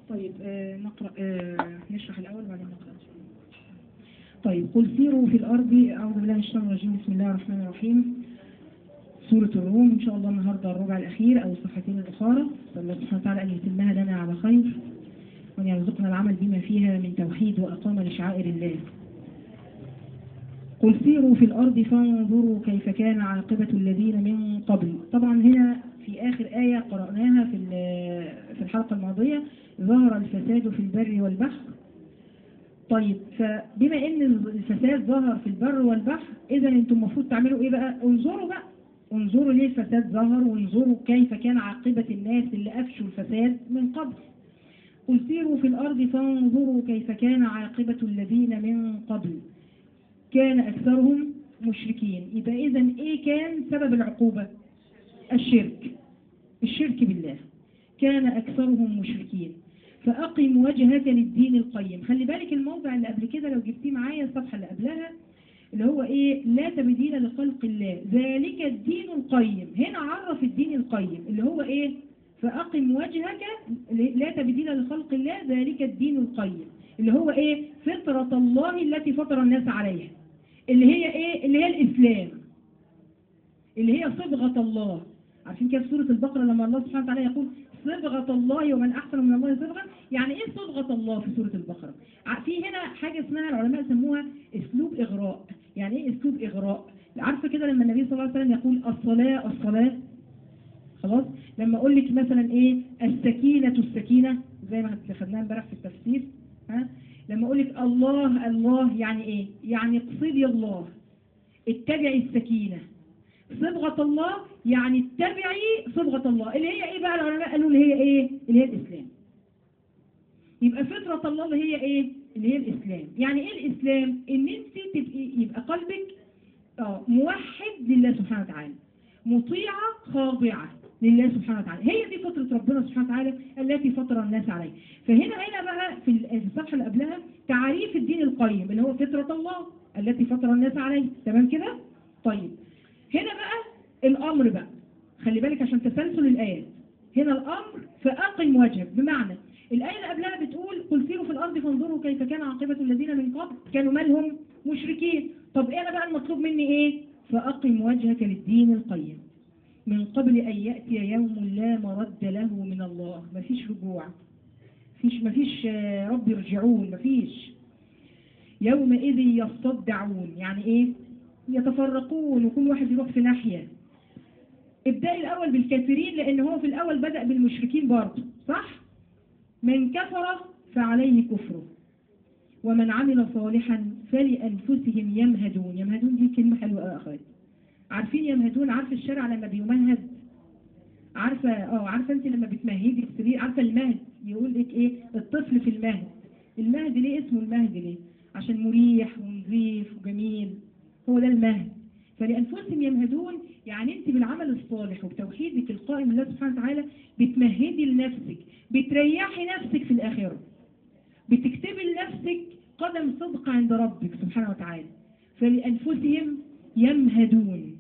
طيب آه نقرأ آه نشرح الأول وبعدين نقرأ طيب قل سيروا في الأرض أعوذ بالله من الشيطان الرجيم بسم الله الرحمن الرحيم سورة الروم إن شاء الله النهاردة الربع الأخير أو الصفحتين الأخرى الله سبحانه وتعالى أن يتمها لنا على خير وأن يرزقنا العمل بما فيها من توحيد وأقام لشعائر الله قل سيروا في الأرض فانظروا كيف كان عاقبة الذين من قبل طبعا هنا في آخر آية قرأناها في في الحلقة الماضية ظهر الفساد في البر والبحر طيب فبما ان الفساد ظهر في البر والبحر اذا انتم المفروض تعملوا ايه بقى انظروا بقى انظروا ليه الفساد ظهر وانظروا كيف كان عاقبة الناس اللي افشوا الفساد من قبل قل سيروا في الارض فانظروا كيف كان عاقبة الذين من قبل كان اكثرهم مشركين يبقى اذا ايه كان سبب العقوبة الشرك الشرك بالله كان اكثرهم مشركين فأقم وجهك للدين القيم خلي بالك الموضع اللي قبل كده لو جبتيه معايا الصفحة اللي قبلها اللي هو ايه لا تبديل لخلق الله ذلك الدين القيم هنا عرف الدين القيم اللي هو ايه فأقم وجهك لا تبديل لخلق الله ذلك الدين القيم اللي هو ايه فطرة الله التي فطر الناس عليها اللي هي ايه اللي هي الإسلام اللي هي صبغة الله عارفين كده في سورة البقرة لما الله سبحانه وتعالى يقول صبغة الله ومن أحسن من الله صبغة يعني إيه صبغة الله في سورة البقرة في هنا حاجة اسمها العلماء سموها أسلوب إغراء يعني إيه أسلوب إغراء عارفة كده لما النبي صلى الله عليه وسلم يقول الصلاة الصلاة خلاص لما أقول لك مثلا إيه السكينة السكينة زي ما خدناها امبارح في التفسير ها لما أقول لك الله الله يعني إيه يعني اقصدي الله اتبعي السكينة صبغة الله يعني اتبعي صبغة الله اللي هي ايه بقى العلماء قالوا اللي هي ايه اللي هي الاسلام يبقى فطرة الله اللي هي ايه اللي هي الاسلام يعني ايه الاسلام ان انت تبقي يبقى قلبك اه موحد لله سبحانه وتعالى مطيعة خاضعة لله سبحانه وتعالى هي دي فطرة ربنا سبحانه وتعالى التي فطر الناس عليه فهنا هنا بقى في الصفحة اللي قبلها تعريف الدين القيم اللي هو فطرة الله التي فطر الناس عليه تمام كده طيب هنا بقى الأمر بقى خلي بالك عشان تسلسل الآيات هنا الأمر فأقم وجهك بمعنى الآية اللي قبلها بتقول قل سيروا في الأرض فانظروا كيف كان عاقبة الذين من قبل كانوا مالهم مشركين طب إيه أنا بقى المطلوب مني إيه فأقم وجهك للدين القيم من قبل أن يأتي يوم لا مرد له من الله مفيش رجوع مفيش مفيش رب يرجعون مفيش يومئذ يصدعون يعني إيه يتفرقون وكل واحد يروح في ناحية ابدأ الأول بالكافرين لأن هو في الأول بدأ بالمشركين برضه صح؟ من كفر فعليه كفره ومن عمل صالحا فلأنفسهم يمهدون يمهدون دي كلمة حلوة أخوات عارفين يمهدون عارف الشارع لما بيمهد عارفة اه عارفة انت لما بتمهدي السرير عارفة المهد يقول لك ايه الطفل في المهد المهد ليه اسمه المهد ليه عشان مريح ونظيف وجميل هو ده المهد فلأنفسهم يمهدون يعني انت بالعمل الصالح وبتوحيدك القائم لله سبحانه وتعالى بتمهدي لنفسك بتريحي نفسك في الآخرة بتكتبي لنفسك قدم صدق عند ربك سبحانه وتعالى فلأنفسهم يمهدون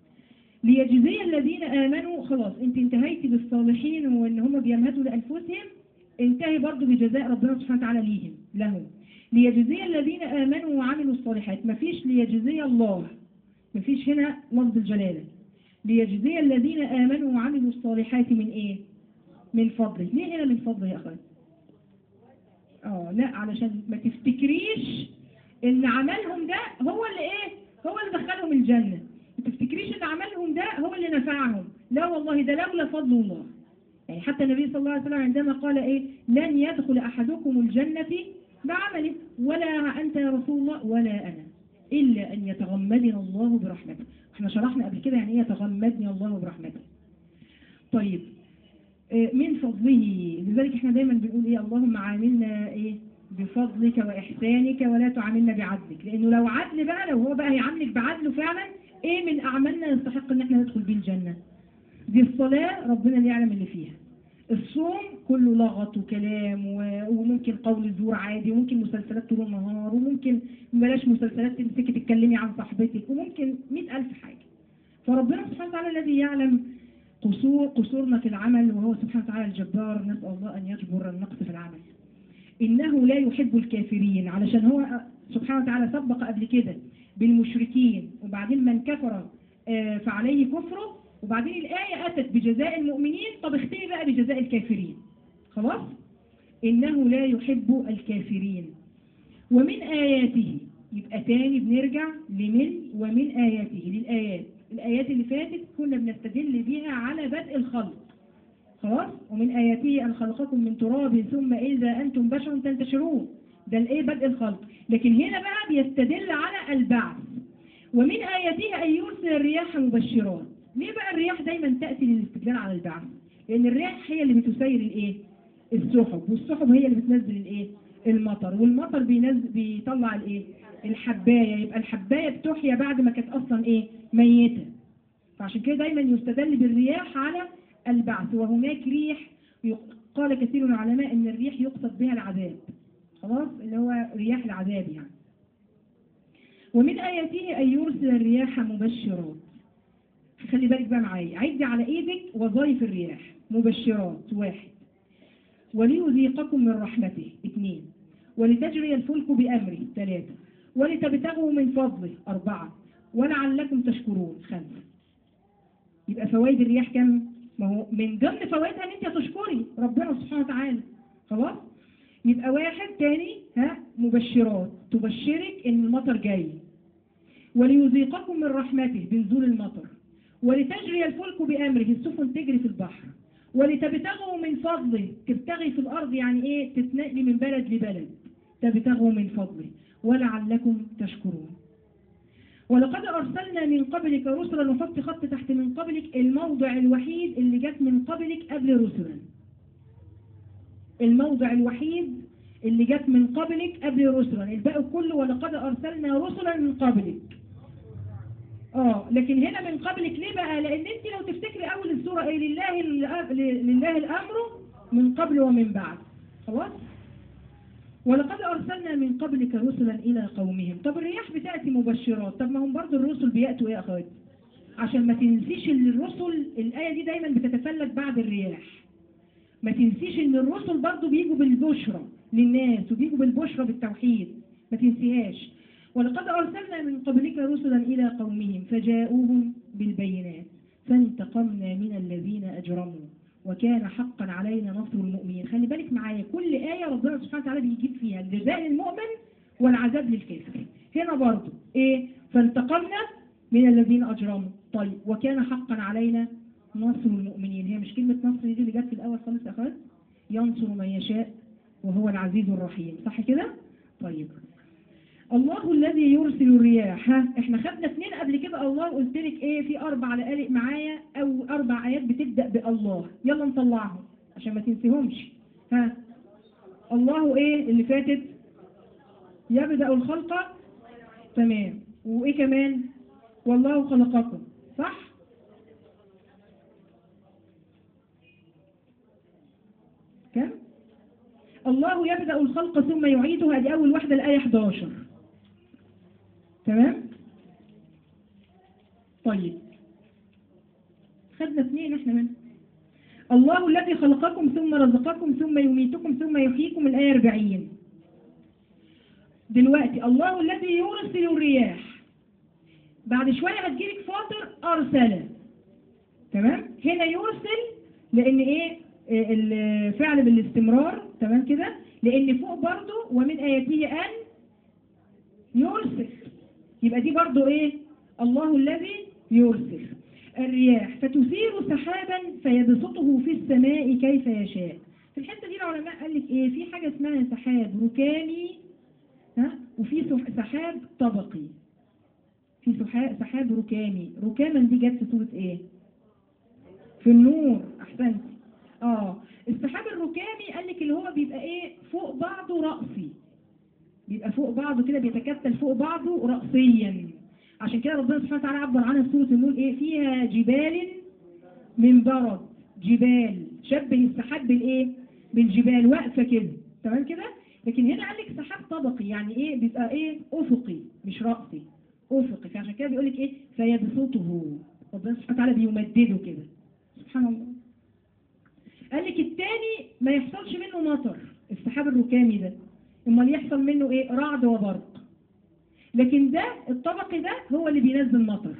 ليجزي الذين آمنوا خلاص انت انتهيتي بالصالحين وان هم بيمهدوا لأنفسهم انتهي برضو بجزاء ربنا سبحانه وتعالى ليهم لهم ليجزي الذين آمنوا وعملوا الصالحات مفيش ليجزي الله مفيش هنا لفظ الجلالة ليجزي الذين آمنوا وعملوا الصالحات من ايه من فضله ليه هنا من فضله يا أخوان اه لا علشان ما تفتكريش ان عملهم ده هو اللي ايه هو اللي دخلهم الجنة ما تفتكريش ان عملهم ده هو اللي نفعهم لا والله ده لولا فضل الله يعني حتى النبي صلى الله عليه وسلم عندما قال ايه لن يدخل احدكم الجنة بعمله ولا أنت يا رسول الله ولا أنا إلا أن يتغمدنا الله برحمته احنا شرحنا قبل كده يعني ايه يتغمدني الله برحمته طيب من فضله لذلك احنا دايما بنقول ايه اللهم عاملنا ايه بفضلك وإحسانك ولا تعاملنا بعدلك لأنه لو عدل بقى لو هو بقى هيعاملك بعدله فعلا ايه من أعمالنا يستحق ان احنا ندخل بيه الجنة دي الصلاة ربنا اللي يعلم اللي فيها الصوم كله لغط وكلام وممكن قول زور عادي وممكن مسلسلات طول النهار وممكن بلاش مسلسلات تمسكي تتكلمي عن صاحبتك وممكن مئة ألف حاجة فربنا سبحانه وتعالى الذي يعلم قصور قصورنا في العمل وهو سبحانه وتعالى الجبار نسأل الله أن يجبر النقص في العمل إنه لا يحب الكافرين علشان هو سبحانه وتعالى سبق قبل كده بالمشركين وبعدين من كفر آه، فعليه كفره وبعدين الآية أتت بجزاء المؤمنين طب اختي بقى بجزاء الكافرين خلاص إنه لا يحب الكافرين ومن آياته يبقى تاني بنرجع لمن ومن آياته للآيات الآيات اللي فاتت كنا بنستدل بيها على بدء الخلق خلاص ومن آياته أن خلقكم من تراب ثم إذا أنتم بشر تنتشرون ده الإيه بدء الخلق لكن هنا بقى بيستدل على البعث ومن آياته أن يرسل الرياح مبشرات ليه بقى الرياح دايما تأتي للاستدلال على البعث لأن الرياح هي اللي بتسير الإيه السحب والسحب هي اللي بتنزل الإيه المطر والمطر بينزل بيطلع الإيه الحباية يبقى الحباية بتحيا بعد ما كانت أصلا إيه ميتة فعشان كده دايما يستدل بالرياح على البعث وهناك ريح يق- قال كثير من العلماء ان الريح يقصد بها العذاب خلاص اللي هو رياح العذاب يعني ومن آياته أن يرسل الرياح مبشرات خلي بالك بقى معايا عدي على ايدك وظائف الرياح مبشرات واحد وليذيقكم من رحمته اثنين ولتجري الفلك بأمره ثلاثة ولتبتغوا من فضله أربعة ولعلكم تشكرون خمسة يبقى فوائد الرياح كم؟ ما هو من ضمن فوائدها ان انت تشكري ربنا سبحانه وتعالى خلاص؟ يبقى واحد تاني ها مبشرات تبشرك ان المطر جاي وليذيقكم من رحمته بنزول المطر ولتجري الفلك بأمره السفن تجري في البحر ولتبتغوا من فضله تبتغي في الأرض يعني إيه تتنقلي من بلد لبلد تبتغوا من فضله ولعلكم تشكرون ولقد أرسلنا من قبلك رسلا وحط خط تحت من قبلك الموضع الوحيد اللي جت من قبلك قبل رسلا الموضع الوحيد اللي جت من قبلك قبل رسلا الباقي كله ولقد أرسلنا رسلا من قبلك اه لكن هنا من قبلك ليه بقى لان انت لو تفتكري اول السورة ايه لله, الأ- لله الامر من قبل ومن بعد خلاص ولقد ارسلنا من قبلك رسلا الى قومهم طب الرياح بتأتي مبشرات طب ما هم برضو الرسل بيأتوا ايه يا اخواتي عشان ما تنسيش ان الرسل الايه دي دايما بتتفلت بعد الرياح ما تنسيش ان الرسل برضو بيجوا بالبشرى للناس وبيجوا بالبشرى بالتوحيد ما تنسيهاش ولقد أرسلنا من قبلك رسلا إلى قومهم فجاءوهم بالبينات فانتقمنا من الذين أجرموا وكان حقا علينا نصر المؤمنين خلي بالك معايا كل آية ربنا سبحانه وتعالى بيجيب فيها الجزاء للمؤمن والعذاب للكافر هنا برضو إيه فانتقمنا من الذين أجرموا طيب وكان حقا علينا نصر المؤمنين هي مش كلمة نصر دي اللي جت في الأول خالص يا أخوات ينصر من يشاء وهو العزيز الرحيم صح كده طيب الله الذي يرسل الرياح ها احنا خدنا اثنين قبل كده الله قلت لك ايه في اربع لقالق معايا او اربع ايات بتبدا بالله يلا نطلعهم عشان ما تنسيهمش ها الله ايه اللي فاتت يبدا الخلق تمام وايه كمان والله خلقكم صح كم الله يبدأ الخلق ثم يعيده ادي أول واحدة الآية 11 تمام طيب خدنا اثنين احنا منه الله الذي خلقكم ثم رزقكم ثم يميتكم ثم يحييكم الآية 40 دلوقتي الله الذي يرسل الرياح بعد شوية هتجيلك فاطر أرسل تمام هنا يرسل لأن إيه آه، الفعل بالاستمرار تمام كده لأن فوق برضو ومن آياته أن يرسل يبقى دي برضو إيه الله الذي يرسل الرياح فتثير سحابا فيبسطه في السماء كيف يشاء في الحتة دي العلماء قال لك إيه في حاجة اسمها سحاب ركامي ها وفي سح- سحاب طبقي في سحا- سحاب ركامي ركاما دي جت في صورة ايه في النور احسنت اه السحاب الركامي قال لك اللي هو بيبقى ايه فوق بعضه رأسي بيبقى فوق بعضه كده بيتكتل فوق بعضه رأسيا عشان كده ربنا سبحانه وتعالى عبر عنها في سورة النور ايه فيها جبال من برد جبال شبه السحاب بالايه بالجبال واقفة كده تمام كده لكن هنا قال لك سحاب طبقي يعني ايه بيبقى ايه افقي مش رأسي افقي فعشان كده بيقول لك ايه فيبسطه ربنا سبحانه وتعالى بيمدده كده سبحان الله قال لك التاني ما يحصلش منه مطر السحاب الركامي ده امال يحصل منه ايه رعد وبرق لكن ده الطبق ده هو اللي بينزل مطر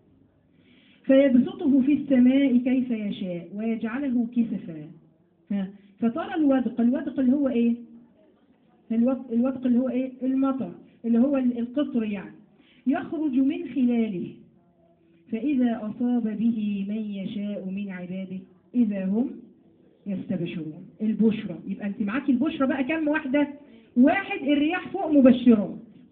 فيبسطه في السماء كيف يشاء ويجعله كسفا ها فترى الودق الودق اللي هو ايه الودق, الودق اللي هو ايه المطر اللي هو القطر يعني يخرج من خلاله فإذا أصاب به من يشاء من عباده إذا هم يستبشرون البشرى يبقى أنت معاكي البشرى بقى كم واحدة واحد الرياح فوق مبشرات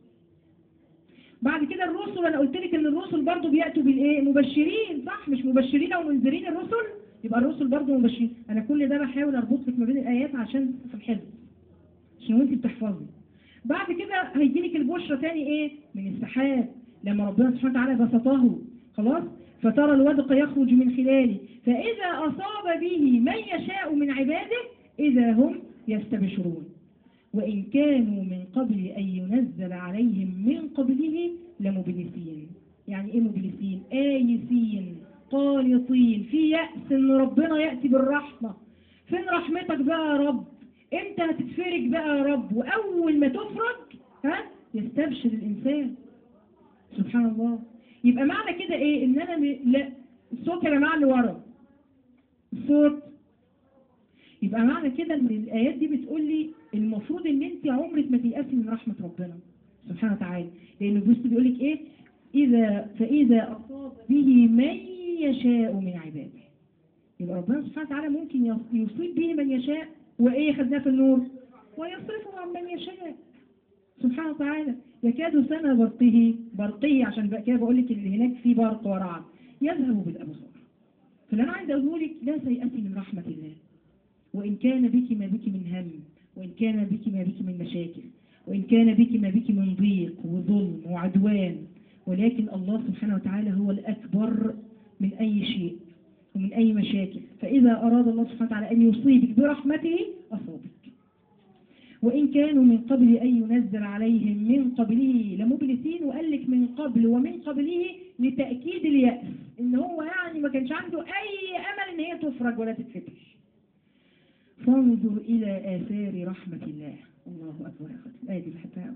بعد كده الرسل انا قلت لك ان الرسل برضو بياتوا بالايه مبشرين صح مش مبشرين او منذرين الرسل يبقى الرسل برضو مبشرين انا كل ده بحاول اربط لك ما بين الايات عشان في الحفظ عشان وانت بتحفظي بعد كده هيجي لك البشرى تاني ايه من السحاب لما ربنا سبحانه وتعالى بسطه خلاص فترى الودق يخرج من خلاله فاذا اصاب به من يشاء من عباده اذا هم يستبشرون وإن كانوا من قبل أن ينزل عليهم من قبله لمبلسين يعني إيه مبلسين آيسين قانطين في يأس إن ربنا يأتي بالرحمة فين رحمتك بقى يا رب إمتى هتتفرج بقى يا رب وأول ما تفرج ها يستبشر الإنسان سبحان الله يبقى معنى كده إيه إن أنا م... لا الصوت يا جماعة اللي ورا الصوت يبقى معنى كده ان الايات دي بتقول لي المفروض ان انت عمرك ما تيأسي من رحمة ربنا سبحانه وتعالى لان بص بيقول لك ايه اذا فاذا اصاب به من يشاء من عباده يبقى ربنا سبحانه وتعالى ممكن يصيب به من يشاء وايه خدناه في النور ويصرفه عن من يشاء سبحانه وتعالى يكاد سنة برقه برقه عشان بقى كده بقول لك اللي هناك في برق ورعد يذهب بالابصار فاللي انا عايز اقوله لك لا تيأسي من رحمة الله وإن كان بك ما بك من هم وإن كان بك ما بك من مشاكل وإن كان بك ما بك من ضيق وظلم وعدوان ولكن الله سبحانه وتعالى هو الأكبر من أي شيء ومن أي مشاكل فإذا أراد الله سبحانه وتعالى أن يصيبك برحمته أصابك وإن كانوا من قبل أن ينزل عليهم من قبله لمبلسين وقال لك من قبل ومن قبله لتأكيد اليأس إن هو يعني ما كانش عنده أي أمل إن هي تفرج ولا تتفتح فانظر إلى آثار رحمة الله الله أكبر يا أخواتي الآية دي بحبها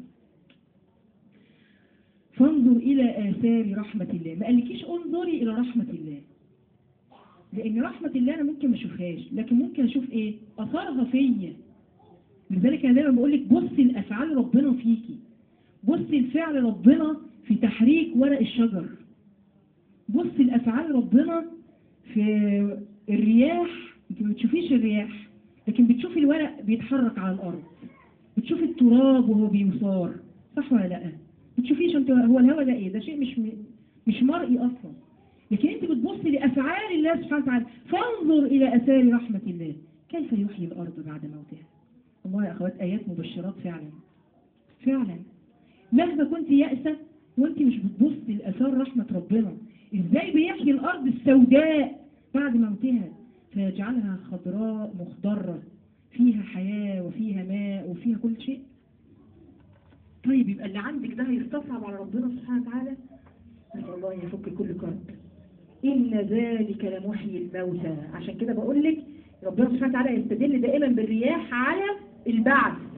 فانظر إلى آثار رحمة الله ما قالكيش انظري إلى رحمة الله لأن رحمة الله أنا ممكن ما أشوفهاش لكن ممكن أشوف إيه أثرها فيا لذلك أنا دايما بقول لك بصي لأفعال ربنا فيكي بصي لفعل ربنا في تحريك ورق الشجر بصي لأفعال ربنا في الرياح انت ما بتشوفيش الرياح لكن بتشوفي الورق بيتحرك على الأرض بتشوفي التراب وهو بيصار صح ولا لا بتشوفيش انت هو الهواء ده ايه ده شيء مش مش مرئي اصلا لكن انت بتبصي لافعال الله سبحانه وتعالى فانظر الى اثار رحمه الله كيف يحيي الارض بعد موتها والله يا اخوات ايات مبشرات فعلا فعلا مهما كنت يائسه وانت مش بتبصي لاثار رحمه ربنا ازاي بيحيي الارض السوداء بعد موتها فيجعلها خضراء مخضرة فيها حياة وفيها ماء وفيها كل شيء طيب يبقى اللي عندك ده هيستصعب على ربنا سبحانه وتعالى نسأل الله يفك كل كرب إن ذلك لمحيي الموتى عشان كده بقول لك ربنا سبحانه وتعالى يستدل دائما بالرياح على البعث